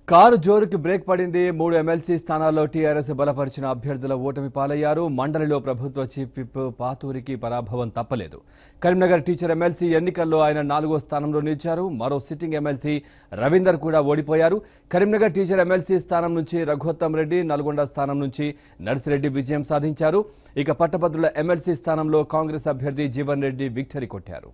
car జోరుకి break పడింది మూడు MLC స్థానాల్లో టీఆర్ఎస్ బలపరిచిన అభ్యర్థుల ఓటమి పాలయ్యారు మండలిలో ప్రభుత్వ చీఫ్ విప్ పాతూరికి పరాభవం తప్పలేదు కరీంనగర్ టీచర్ ఎమ్మెల్సీ ఎన్నికల్లో ఆయన నాలుగో స్థానంలో నిలిచారు మరో సిట్టింగ్ ఎమ్మెల్సీ రవీందర్ కూడా ఓడిపోయారు కరీంనగర్ టీచర్ ఎమ్మెల్సీ స్థానం నుంచి రఘుత్తం రెడ్డి నల్గొండ స్థానం నుంచి నర్సిరెడ్డి విజయం సాధించారు ఇక పట్టభద్రుల ఎమ్మెల్సీ స్థానంలో కాంగ్రెస్ అభ్యర్థి జీవన్ రెడ్డి విక్టరీ కొట్టారు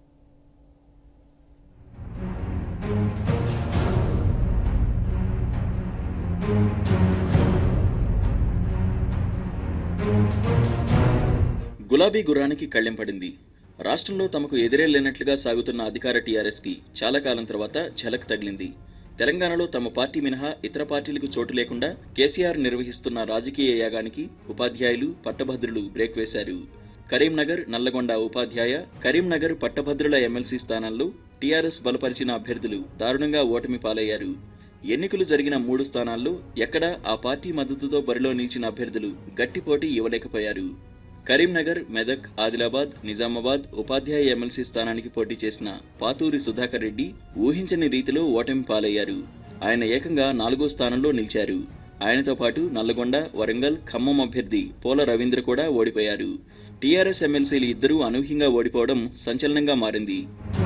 గులాబీ గుర్రానికి కళ్ళెం పడింది రాష్ట్రంలో తమకు ఎదురే లేనట్లుగా సాగుతున్న అధికార టీఆర్ఎస్కి చాలా కాలం తర్వాత ఝలక్ తగిలింది తెలంగాణలో తమ పార్టీ మినహా ఇతర పార్టీలకు చోటు లేకుండా కేసీఆర్ నిర్వహిస్తున్న రాజకీయ యాగానికి ఉపాధ్యాయులు పట్టభద్రులు బ్రేక్ వేశారు కరీంనగర్ నల్లగొండ ఉపాధ్యాయ కరీంనగర్ పట్టభద్రుల ఎమ్మెల్సీ స్థానాల్లో టీఆర్ఎస్ బలపరిచిన అభ్యర్థులు దారుణంగా ఓటమి పాలయ్యారు ఎన్నికలు జరిగిన మూడు స్థానాల్లో ఎక్కడా ఆ పార్టీ మద్దతుతో బరిలో నిలిచిన అభ్యర్థులు గట్టి పోటీ ఇవ్వలేకపోయారు కరీంనగర్ మెదక్ ఆదిలాబాద్ నిజామాబాద్ ఉపాధ్యాయ ఎమ్మెల్సీ స్థానానికి పోటీ చేసిన పాతూరి సుధాకర్ రెడ్డి ఊహించని రీతిలో ఓటమి పాలయ్యారు ఆయన ఏకంగా నాలుగో స్థానంలో నిలిచారు ఆయనతో పాటు నల్లగొండ వరంగల్ ఖమ్మం అభ్యర్థి పోల రవీంద్ర కూడా ఓడిపోయారు టీఆర్ఎస్ ఎమ్మెల్సీలు ఇద్దరూ అనూహ్యంగా ఓడిపోవడం సంచలనంగా మారింది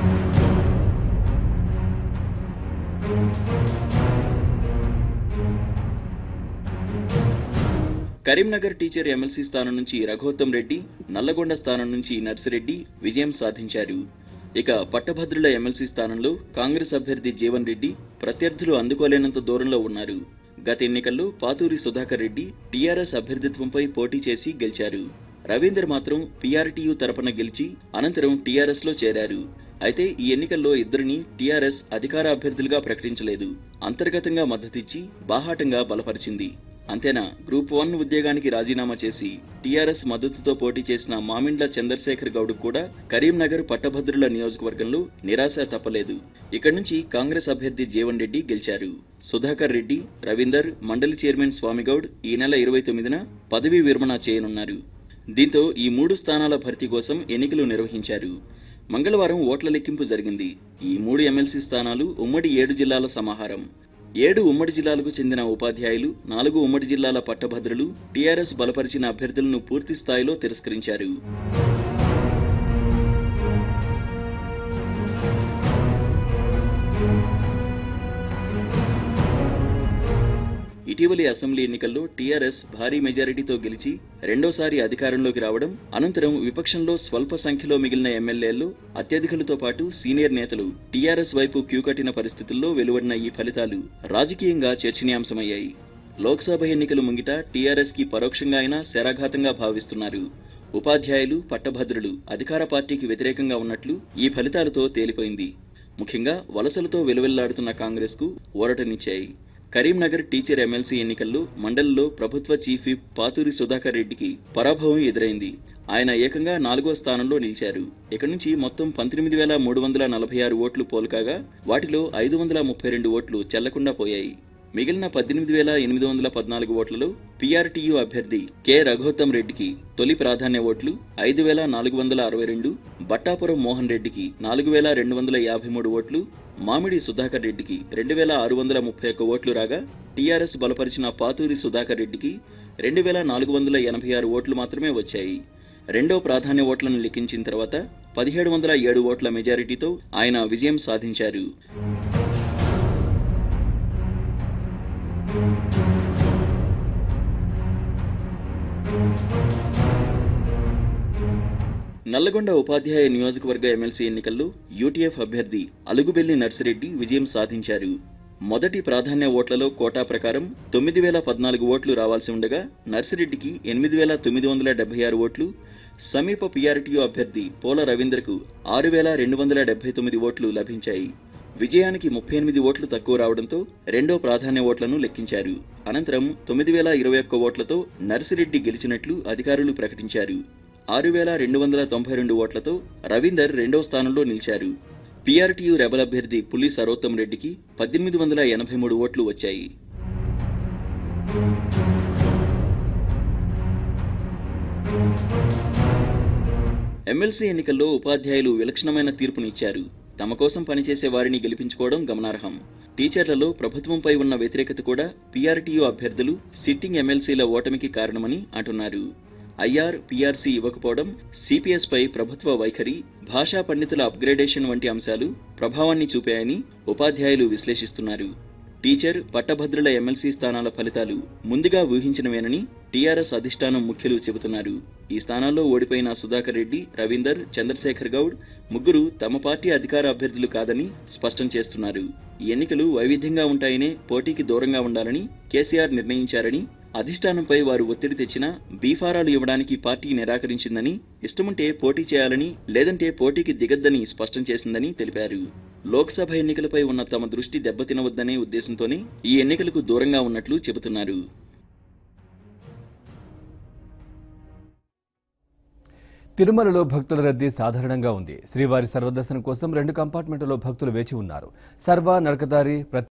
కరీంనగర్ టీచర్ ఎమ్మెల్సీ స్థానం నుంచి రఘోత్తం రెడ్డి నల్లగొండ స్థానం నుంచి నర్సిరెడ్డి విజయం సాధించారు ఇక పట్టభద్రుల ఎమ్మెల్సీ స్థానంలో కాంగ్రెస్ అభ్యర్థి జీవన్ రెడ్డి ప్రత్యర్థులు అందుకోలేనంత దూరంలో ఉన్నారు గత ఎన్నికల్లో పాతూరి సుధాకర్ రెడ్డి టీఆర్ఎస్ అభ్యర్థిత్వంపై పోటీ చేసి గెలిచారు రవీందర్ మాత్రం పీఆర్టీయూ తరపున గెలిచి అనంతరం టీఆర్ఎస్ లో చేరారు అయితే ఈ ఎన్నికల్లో ఇద్దరిని టీఆర్ఎస్ అధికార అభ్యర్థులుగా ప్రకటించలేదు అంతర్గతంగా మద్దతిచ్చి బాహాటంగా బలపరిచింది అంతేనా గ్రూప్ వన్ ఉద్యోగానికి రాజీనామా చేసి టీఆర్ఎస్ మద్దతుతో పోటీ చేసిన మామిండ్ల చంద్రశేఖర్ గౌడ్ కూడా కరీంనగర్ పట్టభద్రుల నియోజకవర్గంలో నిరాశ తప్పలేదు ఇక్కడి నుంచి కాంగ్రెస్ అభ్యర్థి జీవన్ రెడ్డి గెలిచారు సుధాకర్ రెడ్డి రవీందర్ మండలి చైర్మన్ స్వామిగౌడ్ ఈ నెల ఇరవై తొమ్మిదిన పదవీ విరమణ చేయనున్నారు దీంతో ఈ మూడు స్థానాల భర్తీ కోసం ఎన్నికలు నిర్వహించారు మంగళవారం ఓట్ల లెక్కింపు జరిగింది ఈ మూడు ఎమ్మెల్సీ స్థానాలు ఉమ్మడి ఏడు జిల్లాల సమాహారం ఏడు ఉమ్మడి జిల్లాలకు చెందిన ఉపాధ్యాయులు నాలుగు ఉమ్మడి జిల్లాల పట్టభద్రులు టీఆర్ఎస్ బలపరిచిన అభ్యర్థులను పూర్తి స్థాయిలో తిరస్కరించారు ఇటీవలి అసెంబ్లీ ఎన్నికల్లో టీఆర్ఎస్ భారీ మెజారిటీతో గెలిచి రెండోసారి అధికారంలోకి రావడం అనంతరం విపక్షంలో స్వల్ప సంఖ్యలో మిగిలిన ఎమ్మెల్యేల్లో అత్యధికులతో పాటు సీనియర్ నేతలు టీఆర్ఎస్ వైపు క్యూ కట్టిన పరిస్థితుల్లో వెలువడిన ఈ ఫలితాలు రాజకీయంగా చర్చనీయాంశమయ్యాయి లోక్సభ ఎన్నికలు ముంగిట టీఆర్ఎస్ కి పరోక్షంగా అయినా శరాఘాతంగా భావిస్తున్నారు ఉపాధ్యాయులు పట్టభద్రులు అధికార పార్టీకి వ్యతిరేకంగా ఉన్నట్లు ఈ ఫలితాలతో తేలిపోయింది ముఖ్యంగా వలసలతో వెలువెల్లాడుతున్న కాంగ్రెస్కు ఊరటనిచ్చాయి కరీంనగర్ టీచర్ ఎమ్మెల్సీ ఎన్నికల్లో మండలిలో ప్రభుత్వ చీఫ్ విప్ పాతూరి సుధాకర్ రెడ్డికి పరాభవం ఎదురైంది ఆయన ఏకంగా నాలుగో స్థానంలో నిలిచారు ఇక నుంచి మొత్తం పంతొమ్మిది వేల మూడు వందల నలభై ఆరు ఓట్లు పోలుకాగా వాటిలో ఐదు వందల ముప్పై రెండు ఓట్లు చెల్లకుండా పోయాయి మిగిలిన పద్దెనిమిది వేల ఎనిమిది వందల పద్నాలుగు ఓట్లలో పీఆర్టీయూ అభ్యర్థి కె రఘోత్తం రెడ్డికి తొలి ప్రాధాన్య ఓట్లు ఐదు వేల నాలుగు వందల అరవై రెండు బట్టాపురం మోహన్ రెడ్డికి నాలుగు వేల రెండు వందల యాభై మూడు ఓట్లు మామిడి సుధాకర్ రెడ్డికి రెండు వేల ఆరు వందల ముప్పై ఒక్క ఓట్లు రాగా టీఆర్ఎస్ బలపరిచిన పాతూరి సుధాకర్ రెడ్డికి రెండు వేల నాలుగు వందల ఎనభై ఆరు ఓట్లు మాత్రమే వచ్చాయి రెండో ప్రాధాన్య ఓట్లను లెక్కించిన తర్వాత పదిహేడు వందల ఏడు ఓట్ల మెజారిటీతో ఆయన విజయం సాధించారు నల్లగొండ ఉపాధ్యాయ నియోజకవర్గ ఎమ్మెల్సీ ఎన్నికల్లో యూటీఎఫ్ అభ్యర్థి అలుగుబెల్లి నర్సిరెడ్డి విజయం సాధించారు మొదటి ప్రాధాన్య ఓట్లలో కోటా ప్రకారం తొమ్మిది వేల పద్నాలుగు ఓట్లు రావాల్సి ఉండగా నర్సిరెడ్డికి ఎనిమిది వేల తొమ్మిది వందల డెబ్బై ఆరు ఓట్లు సమీప పీఆర్టీయూ అభ్యర్థి పోల రవీంద్రకు ఆరు వేల రెండు వందల డెబ్బై తొమ్మిది ఓట్లు లభించాయి విజయానికి ముప్పై ఎనిమిది ఓట్లు తక్కువ రావడంతో రెండో ప్రాధాన్య ఓట్లను లెక్కించారు అనంతరం తొమ్మిది వేల ఇరవై ఒక్క ఓట్లతో నర్సిరెడ్డి గెలిచినట్లు అధికారులు ప్రకటించారు ఆరు వేల రెండు వందల తొంభై రెండు ఓట్లతో రవీందర్ రెండో స్థానంలో నిలిచారు పీఆర్టీయూ రెబల్ అభ్యర్థి పులి సరోత్తం రెడ్డికి పద్దెనిమిది వందల ఎనభై మూడు ఓట్లు వచ్చాయి ఎమ్మెల్సీ ఎన్నికల్లో ఉపాధ్యాయులు విలక్షణమైన తీర్పునిచ్చారు తమ కోసం పనిచేసే వారిని గెలిపించుకోవడం గమనార్హం టీచర్లలో ప్రభుత్వంపై ఉన్న వ్యతిరేకత కూడా పీఆర్టీయూ అభ్యర్థులు సిట్టింగ్ ఎమ్మెల్సీల ఓటమికి కారణమని అంటున్నారు ఐఆర్ పీఆర్సీ ఇవ్వకపోవడం సిపిఎస్ పై ప్రభుత్వ వైఖరి భాషా పండితుల అప్గ్రేడేషన్ వంటి అంశాలు ప్రభావాన్ని చూపాయని ఉపాధ్యాయులు విశ్లేషిస్తున్నారు టీచర్ పట్టభద్రుల ఎమ్మెల్సీ స్థానాల ఫలితాలు ముందుగా ఊహించినవేనని టీఆర్ఎస్ అధిష్టానం ముఖ్యులు చెబుతున్నారు ఈ స్థానాల్లో ఓడిపోయిన సుధాకర్ రెడ్డి రవీందర్ చంద్రశేఖర్ గౌడ్ ముగ్గురు తమ పార్టీ అధికార అభ్యర్థులు కాదని స్పష్టం చేస్తున్నారు ఈ ఎన్నికలు వైవిధ్యంగా ఉంటాయనే పోటీకి దూరంగా ఉండాలని కేసీఆర్ నిర్ణయించారని అధిష్టానంపై వారు ఒత్తిడి తెచ్చినా బీఫారాలు ఇవ్వడానికి పార్టీ నిరాకరించిందని ఇష్టముంటే పోటీ చేయాలని లేదంటే పోటీకి దిగద్దని స్పష్టం చేసిందని తెలిపారు లోక్సభ ఎన్నికలపై ఉన్న తమ దృష్టి దెబ్బతినవద్దనే ఉద్దేశంతోనే ఈ ఎన్నికలకు దూరంగా ఉన్నట్లు చెబుతున్నారు తిరుమలలో భక్తుల రద్దీ సాధారణంగా ఉంది శ్రీవారి సర్వదర్శనం కోసం రెండు కంపార్ట్మెంట్లలో భక్తులు వేచి ఉన్నారు సర్వ నడకదారి ప్రతి